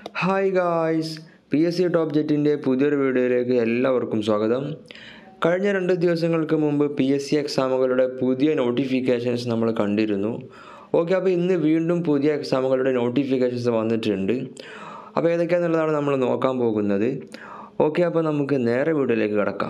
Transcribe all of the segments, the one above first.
hi guys P S C top ജെറ്റിൻ്റെ പുതിയൊരു വീഡിയോയിലേക്ക് എല്ലാവർക്കും സ്വാഗതം കഴിഞ്ഞ രണ്ട് ദിവസങ്ങൾക്ക് മുമ്പ് പി എസ് സി എക്സാമുകളുടെ പുതിയ നോട്ടിഫിക്കേഷൻസ് നമ്മൾ കണ്ടിരുന്നു ഓക്കെ അപ്പോൾ ഇന്ന് വീണ്ടും പുതിയ എക്സാമുകളുടെ നോട്ടിഫിക്കേഷൻസ് വന്നിട്ടുണ്ട് അപ്പോൾ ഏതൊക്കെയാണെന്നുള്ളതാണ് നമ്മൾ നോക്കാൻ പോകുന്നത് ഓക്കെ അപ്പോൾ നമുക്ക് നേരെ വീഡിയോയിലേക്ക് കിടക്കാം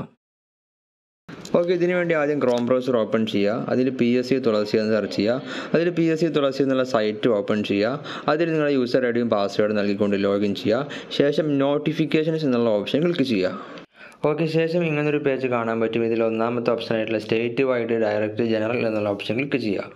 ഓക്കെ ഇതിനു വേണ്ടി ആദ്യം ക്രോം ബ്രൗസർ ഓപ്പൺ ചെയ്യുക അതിൽ പി എസ് സി തുളസി എന്ന് സെർച്ച് ചെയ്യുക അതിൽ പി എസ് സി തുളസി എന്നുള്ള സൈറ്റ് ഓപ്പൺ ചെയ്യുക അതിൽ നിങ്ങളുടെ യൂസർ ഐ ഡിയും പാസ്വേഡ് നൽകിക്കൊണ്ട് ലോഗിൻ ചെയ്യുക ശേഷം നോട്ടിഫിക്കേഷൻസ് എന്നുള്ള ഓപ്ഷൻ ക്ലിക്ക് ചെയ്യുക ഓക്കെ ശേഷം ഇങ്ങനൊരു പേജ് കാണാൻ പറ്റും ഇതിൽ ഒന്നാമത്തെ ഓപ്ഷൻ ആയിട്ടുള്ള സ്റ്റേറ്റ് വൈഡ് ഡയറക്റ്റ് ജനറൽ എന്നുള്ള ഓപ്ഷൻ ക്ലിക്ക് ചെയ്യുക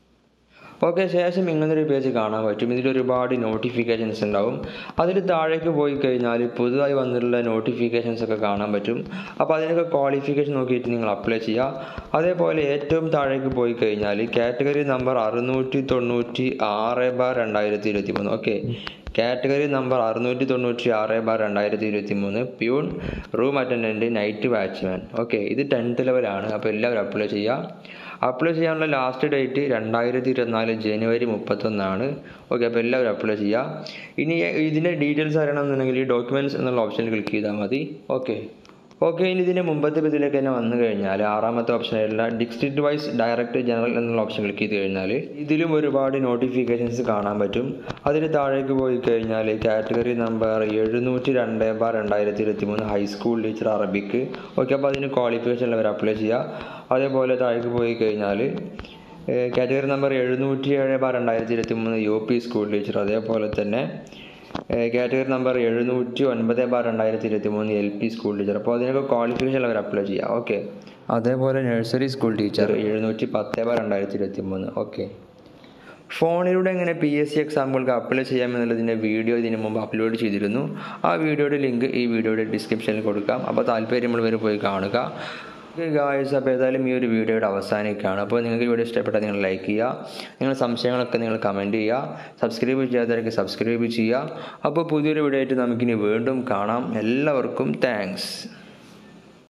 ഓക്കെ ശേഷം ഇങ്ങനൊരു പേജ് കാണാൻ പറ്റും ഇതിൽ ഒരുപാട് നോട്ടിഫിക്കേഷൻസ് ഉണ്ടാവും അതിൽ താഴേക്ക് പോയി കഴിഞ്ഞാൽ പുതുതായി വന്നിട്ടുള്ള നോട്ടിഫിക്കേഷൻസ് ഒക്കെ കാണാൻ പറ്റും അപ്പോൾ അതിനൊക്കെ ക്വാളിഫിക്കേഷൻ നോക്കിയിട്ട് നിങ്ങൾ അപ്ലൈ ചെയ്യുക അതേപോലെ ഏറ്റവും താഴേക്ക് പോയി കഴിഞ്ഞാൽ കാറ്റഗറി നമ്പർ അറുന്നൂറ്റി തൊണ്ണൂറ്റി ആറ് ബാർ രണ്ടായിരത്തി ഇരുപത്തി മൂന്ന് ഓക്കെ കാറ്റഗറി നമ്പർ അറുന്നൂറ്റി തൊണ്ണൂറ്റി ആറ് ബാർ രണ്ടായിരത്തി ഇരുപത്തി മൂന്ന് peon room attendant night watchman okay ഇത് ടെൻത്ത് ലെവലാണ് അപ്പോൾ എല്ലാവരും അപ്ലൈ ചെയ്യുക അപ്ലൈ ചെയ്യാനുള്ള ലാസ്റ്റ് ഡേറ്റ് രണ്ടായിരത്തി ഇരുപത്തിനാല് ജനുവരി മുപ്പത്തൊന്നാണ് ഓക്കെ അപ്പോൾ എല്ലാവരും അപ്ലൈ ചെയ്യുക ഇനി ഇതിൻ്റെ ഡീറ്റെയിൽസ് അറിയണമെന്നുണ്ടെങ്കിൽ ഈ ഡോക്യുമെൻറ്റ്സ് എന്നുള്ള ഓപ്ഷനിൽ ക്ലിക്ക് ചെയ്താൽ മതി ഓക്കെ ഓക്കെ ഇനി ഇതിൻ്റെ മുമ്പത്തെ ഇതിലേക്ക് തന്നെ വന്നു കഴിഞ്ഞാൽ ആറാമത്തെ ഓപ്ഷനായിട്ടുള്ള ഡിസ്ട്രിക്ട് വൈസ് ഡയറക്ടർ ജനറൽ എന്നുള്ള ഓപ്ഷൻ ക്ലിക്ക് ചെയ്ത് കഴിഞ്ഞാൽ ഇതിലും ഒരുപാട് നോട്ടിഫിക്കേഷൻസ് കാണാൻ പറ്റും അതിന് താഴേക്ക് പോയി കഴിഞ്ഞാൽ കാറ്റഗറി നമ്പർ എഴുന്നൂറ്റി രണ്ട് ബാർ രണ്ടായിരത്തി ഇരുപത്തി മൂന്ന് ഹൈസ്കൂൾ ടീച്ചർ അറബിക്ക് ഓക്കെ അപ്പോൾ അതിന് ക്വാളിഫിക്കേഷൻ ഉള്ളവർ അപ്ലൈ ചെയ്യുക അതേപോലെ താഴേക്ക് പോയി കഴിഞ്ഞാൽ കാറ്റഗറി നമ്പർ എഴുന്നൂറ്റി ഏഴ് ബാർ രണ്ടായിരത്തി ഇരുപത്തി മൂന്ന് യു പി സ്കൂൾ ടീച്ചർ അതേപോലെ തന്നെ കാറ്റഗറി നമ്പർ എഴുന്നൂറ്റി ഒൻപത് ബാർ രണ്ടായിരത്തി ഇരുപത്തി മൂന്ന് എൽ പി സ്കൂൾ ടീച്ചർ അപ്പോൾ അതിനൊക്കെ ക്വാളിഫിക്കേഷൻ അവർ അപ്ലൈ ചെയ്യുക ഓക്കെ അതേപോലെ നഴ്സറി സ്കൂൾ ടീച്ചർ എഴുന്നൂറ്റി പത്ത് ബാർ രണ്ടായിരത്തി ഇരുപത്തി മൂന്ന് ഓക്കെ ഫോണിലൂടെ എങ്ങനെ പി എസ് സി എക്സാമുകൾക്ക് അപ്ലൈ ചെയ്യാമെന്നുള്ളതിൻ്റെ വീഡിയോ ഇതിന് മുമ്പ് അപ്ലോഡ് ചെയ്തിരുന്നു ആ വീഡിയോയുടെ ലിങ്ക് ഈ വീഡിയോയുടെ ഡിസ്ക്രിപ്ഷനിൽ കൊടുക്കാം അപ്പോൾ താല്പര്യമുള്ളവർ പോയി കാണുക ഓക്കെ ഗായ്സ് അപ്പോൾ ഏതായാലും ഈ ഒരു വീഡിയോയുടെ അവസാനിക്കുകയാണ് അപ്പോൾ നിങ്ങൾക്ക് വീഡിയോ ഇഷ്ടപ്പെട്ടാൽ നിങ്ങൾ ലൈക്ക് ചെയ്യുക നിങ്ങളുടെ സംശയങ്ങളൊക്കെ നിങ്ങൾ കമൻറ്റ് ചെയ്യുക സബ്സ്ക്രൈബ് ചെയ്യാത്തവരൊക്കെ സബ്സ്ക്രൈബ് ചെയ്യുക അപ്പോൾ പുതിയൊരു വീഡിയോ ആയിട്ട് നമുക്കിനി വീണ്ടും കാണാം എല്ലാവർക്കും താങ്ക്സ്